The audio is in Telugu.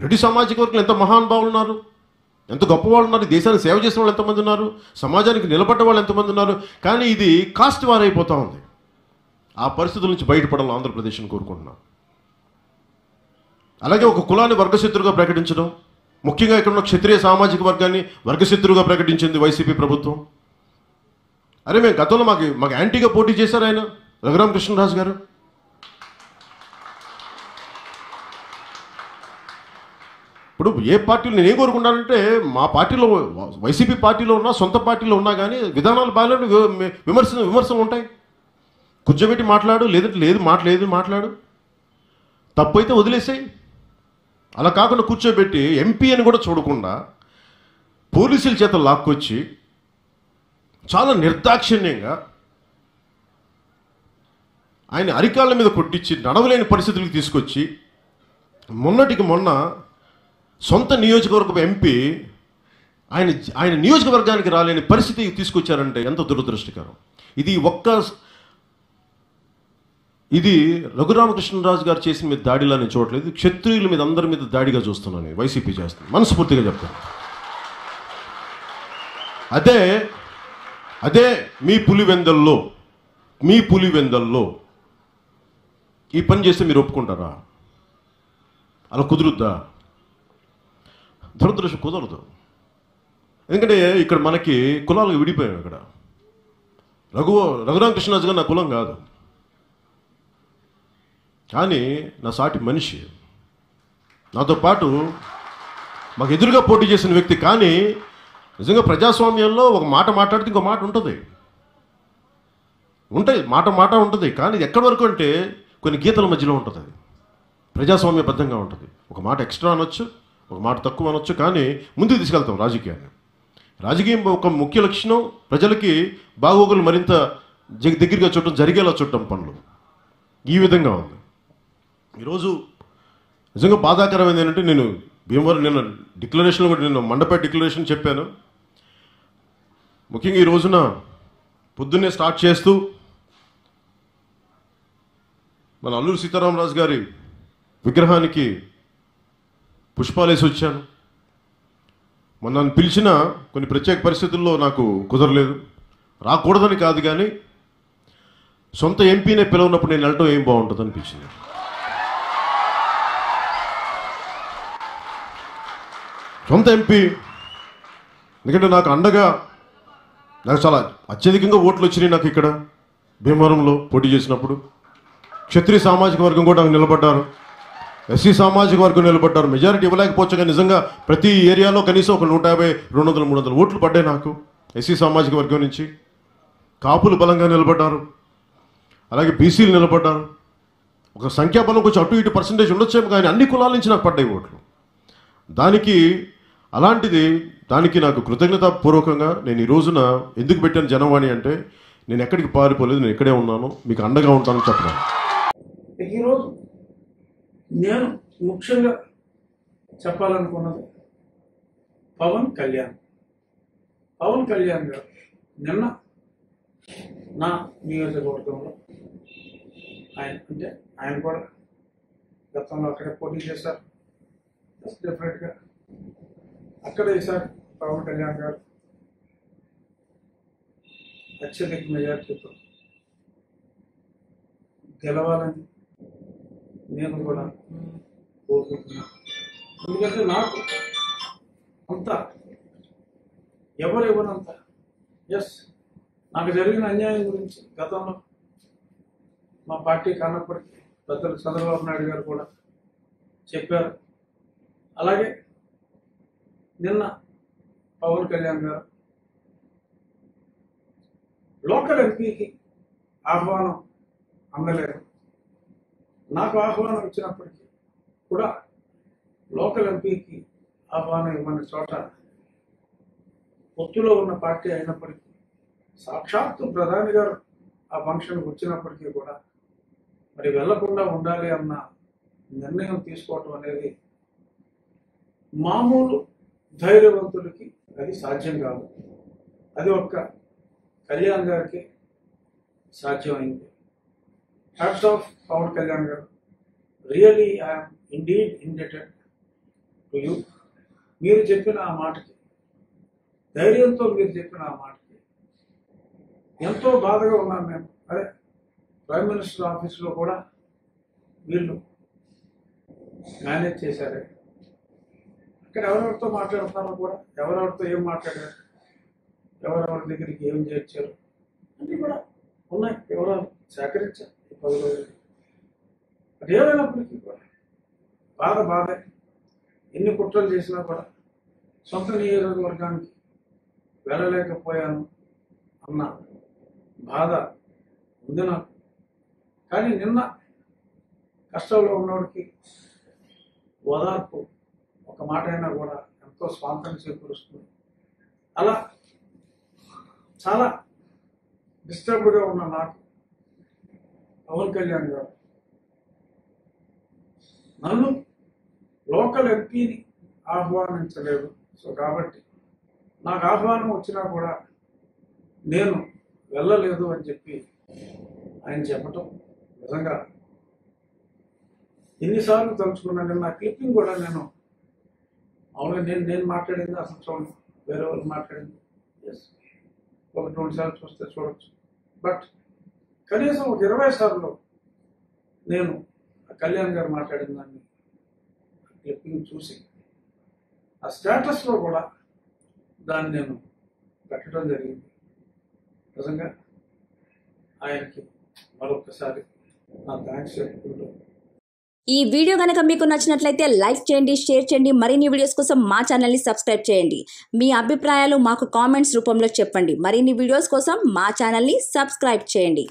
రెడ్డి సామాజిక వర్గంలో ఎంత మహానుభావులు ఉన్నారు ఎంత గొప్పవాళ్ళు ఉన్నారు ఈ దేశానికి సేవ చేసిన వాళ్ళు ఎంతమంది ఉన్నారు సమాజానికి నిలబడ్డ వాళ్ళు ఎంతమంది ఉన్నారు కానీ ఇది కాస్ట్ వార్ అయిపోతూ ఉంది ఆ పరిస్థితుల నుంచి బయటపడాలి ఆంధ్రప్రదేశ్ని కోరుకుంటున్నాను అలాగే ఒక కులాన్ని వర్గశత్రుగా ప్రకటించడం ముఖ్యంగా ఇక్కడ ఉన్న క్షత్రియ సామాజిక వర్గాన్ని వర్గశత్రుగా ప్రకటించింది వైసీపీ ప్రభుత్వం అరే మేము గతంలో మాకు మాకు యాంటీగా పోటీ చేశారు ఆయన రఘురామ కృష్ణరాజు గారు ఇప్పుడు ఏ పార్టీలు నేను ఏం కోరుకుంటానంటే మా పార్టీలో వైసీపీ పార్టీలో ఉన్నా సొంత పార్టీలో ఉన్నా కానీ విధానాలు బాగాలేని వి- విమర్శ విమర్శలు ఉంటాయి కూర్చోబెట్టి మాట్లాడు లేదంటే లేదు మాట లేదు మాట్లాడు తప్పు అయితే వదిలేసాయి అలా కాకుండా కూర్చోబెట్టి ఎంపీ అని కూడా చూడకుండా పోలీసుల చేత లాక్కొచ్చి చాలా నిర్దాక్షిణ్యంగా ఆయన అరికాళ్ళ మీద కొట్టించి నడవలేని పరిస్థితులకు తీసుకొచ్చి మొన్నటికి మొన్న సొంత నియోజకవర్గపు ఎంపీ ఆయన ఆయన నియోజకవర్గానికి రాలేని పరిస్థితి తీసుకొచ్చారంటే ఎంత దురదృష్టకరం ఇది ఒక్క ఇది రఘురామకృష్ణరాజు గారు చేసిన మీద దాడిలా నేను చూడట్లేదు క్షత్రియుల మీద అందరి మీద దాడిగా చూస్తున్నాను నేను వైసీపీ చేస్తాను మనస్ఫూర్తిగా చెప్తాను అదే అదే మీ పులివెందల్లో మీ పులివెందల్లో ఈ పని చేస్తే మీరు ఒప్పుకుంటారా అలా కుదురుద్దా దురదృష్టం కుదరదు ఎందుకంటే ఇక్కడ మనకి కులాలు విడిపోయాం ఇక్కడ రఘు రఘురామ కృష్ణరాజు గారు నా కులం కాదు కానీ నా సాటి మనిషి నాతో పాటు మాకు ఎదురుగా పోటీ చేసిన వ్యక్తి కానీ నిజంగా ప్రజాస్వామ్యంలో ఒక మాట మాట్లాడితే ఇంకో మాట ఉంటుంది ఉంటాయి మాట మాట ఉంటుంది కానీ ఇది ఎక్కడి వరకు అంటే కొన్ని గీతల మధ్యలో ఉంటుంది అది ప్రజాస్వామ్యబద్ధంగా ఉంటుంది ఒక మాట ఎక్స్ట్రా అనొచ్చు ఒక మాట తక్కువ అనొచ్చు కానీ ముందుకు తీసుకెళ్తాం రాజకీయాన్ని రాజకీయం ఒక ముఖ్య లక్షణం ప్రజలకి బాగోగులు మరింత జగ దగ్గరగా చూడటం జరిగేలా చూడటం పనులు ఈ విధంగా ఉంది ఈరోజు నిజంగా బాధాకరమైంది ఏంటంటే నేను భీమవరం నిన్న డిక్లరేషన్లో కూడా నేను మండపేట డిక్లరేషన్ చెప్పాను ముఖ్యంగా ఈ రోజున పొద్దున్నే స్టార్ట్ చేస్తూ మన అల్లూరు సీతారామరాజు గారి విగ్రహానికి పుష్పాలేసి వచ్చాను మొన్న నన్ను పిలిచిన కొన్ని ప్రత్యేక పరిస్థితుల్లో నాకు కుదరలేదు రాకూడదని కాదు కానీ సొంత ఎంపీనే పిలవనప్పుడు నేను వెళ్ళటం ఏం బాగుంటుంది అనిపించింది సొంత ఎంపీ ఎందుకంటే నాకు అండగా నాకు చాలా అత్యధికంగా ఓట్లు వచ్చినాయి నాకు ఇక్కడ భీమవరంలో పోటీ చేసినప్పుడు క్షత్రియ సామాజిక వర్గం కూడా నాకు నిలబడ్డారు ఎస్సీ సామాజిక వర్గం నిలబడ్డారు మెజారిటీ ఇవ్వలేకపోవచ్చు కానీ నిజంగా ప్రతి ఏరియాలో కనీసం ఒక నూట యాభై రెండు వందల మూడు వందల ఓట్లు పడ్డాయి నాకు ఎస్సీ సామాజిక వర్గం నుంచి కాపులు బలంగా నిలబడ్డారు అలాగే బీసీలు నిలబడ్డారు ఒక సంఖ్యాబలం కొంచెం అటు ఇటు పర్సంటేజ్ ఉండొచ్చేమో కానీ అన్ని కులాల నుంచి నాకు పడ్డాయి ఓట్లు దానికి అలాంటిది దానికి నాకు కృతజ్ఞతాపూర్వకంగా నేను ఈ రోజున ఎందుకు పెట్టాను జనవాణి అంటే నేను ఎక్కడికి పారిపోలేదు నేను ఇక్కడే ఉన్నాను మీకు అండగా ఉంటానని చెప్పడానికి ఈరోజు నేను ముఖ్యంగా చెప్పాలనుకున్నది పవన్ కళ్యాణ్ పవన్ కళ్యాణ్ గారు నిన్న నా నియోజకవర్గంలో ఆయన అంటే ఆయన కూడా గతంలో అక్కడే పోటీ చేశారు డెఫినెట్గా అక్కడ ఈసారి పవన్ కళ్యాణ్ గారు అత్యధిక మెజార్టీతో గెలవాలని నేను కూడా కోరుకుంటున్నాను ఎందుకంటే నాకు అంత ఎవరు ఇవ్వనంత ఎస్ నాకు జరిగిన అన్యాయం గురించి గతంలో మా పార్టీ కానప్పటికీ పెద్దలు చంద్రబాబు నాయుడు గారు కూడా చెప్పారు అలాగే నిన్న పవన్ కళ్యాణ్ గారు లోకల్ ఎంపీకి ఆహ్వానం అందలేదు నాకు ఆహ్వానం ఇచ్చినప్పటికీ కూడా లోకల్ ఎంపీకి ఆహ్వానం ఇవ్వని చోట పొత్తులో ఉన్న పార్టీ అయినప్పటికీ సాక్షాత్తు ప్రధాని గారు ఆ ఫంక్షన్కి వచ్చినప్పటికీ కూడా మరి వెళ్లకుండా ఉండాలి అన్న నిర్ణయం తీసుకోవటం అనేది మామూలు ధైర్యవంతులకి అది సాధ్యం కాదు అది ఒక్క కళ్యాణ్ గారికి సాధ్యమైంది hats off Pawan Kalyan garu really I'm indeed indebted to you మీరు చెప్పిన ఆ మాటకి ధైర్యంతో మీరు చెప్పిన ఆ మాటకి ఎంతో బాధగా ఉన్నాను నేను అరే ప్రైమ్ మినిస్టర్ ఆఫీస్లో కూడా వీళ్ళు మేనేజ్ చేశారే అక్కడ ఎవరెవరితో మాట్లాడుతున్నారో కూడా ఎవరెవరితో ఏం మాట్లాడారు ఎవరెవరి దగ్గరికి ఏం చేర్చారు అన్నీ కూడా ఉన్నాయి ఎవరెవరు సేకరించారు ఈ పది రోజులు అది ఏమైనప్పటికీ కూడా బాధ బాధే ఎన్ని కుట్రలు చేసినా కూడా సొంత నియోజకవర్గానికి వెళ్ళలేకపోయాను అన్న బాధ ఉంది నాకు కానీ నిన్న కష్టంలో ఉన్నవాడికి ఓదార్పు ఒక మాట అయినా కూడా ఎంతో స్వాంతం చేకూరుస్తుంది అలా చాలా డిస్టర్బ్డ్గా ఉన్న నాకు పవన్ కళ్యాణ్ గారు నన్ను లోకల్ ఎంపీని ఆహ్వానించలేదు సో కాబట్టి నాకు ఆహ్వానం వచ్చినా కూడా నేను వెళ్ళలేదు అని చెప్పి ఆయన చెప్పటం నిజంగా ఎన్నిసార్లు తలుచుకున్నా నేను నా క్లిప్పింగ్ కూడా నేను అవును నేను నేను మాట్లాడింది అసలు చూడండి వేరే వాళ్ళు మాట్లాడింది ఎస్ ఒక రెండు సార్లు చూస్తే చూడొచ్చు బట్ కనీసం ఒక ఇరవై సార్లు నేను ఆ కళ్యాణ్ గారు మాట్లాడిన దాన్ని క్లిప్పింగ్ చూసి ఆ స్టేటస్లో కూడా దాన్ని నేను పెట్టడం జరిగింది నిజంగా ఆయనకి మరొకసారి నా థ్యాంక్స్ చెప్పుకుంటూ ఈ వీడియో కనుక మీకు నచ్చినట్లయితే లైక్ చేయండి షేర్ చేయండి మరిన్ని వీడియోస్ కోసం మా ఛానల్ని సబ్స్క్రైబ్ చేయండి మీ అభిప్రాయాలు మాకు కామెంట్స్ రూపంలో చెప్పండి మరిన్ని వీడియోస్ కోసం మా ఛానల్ని సబ్స్క్రైబ్ చేయండి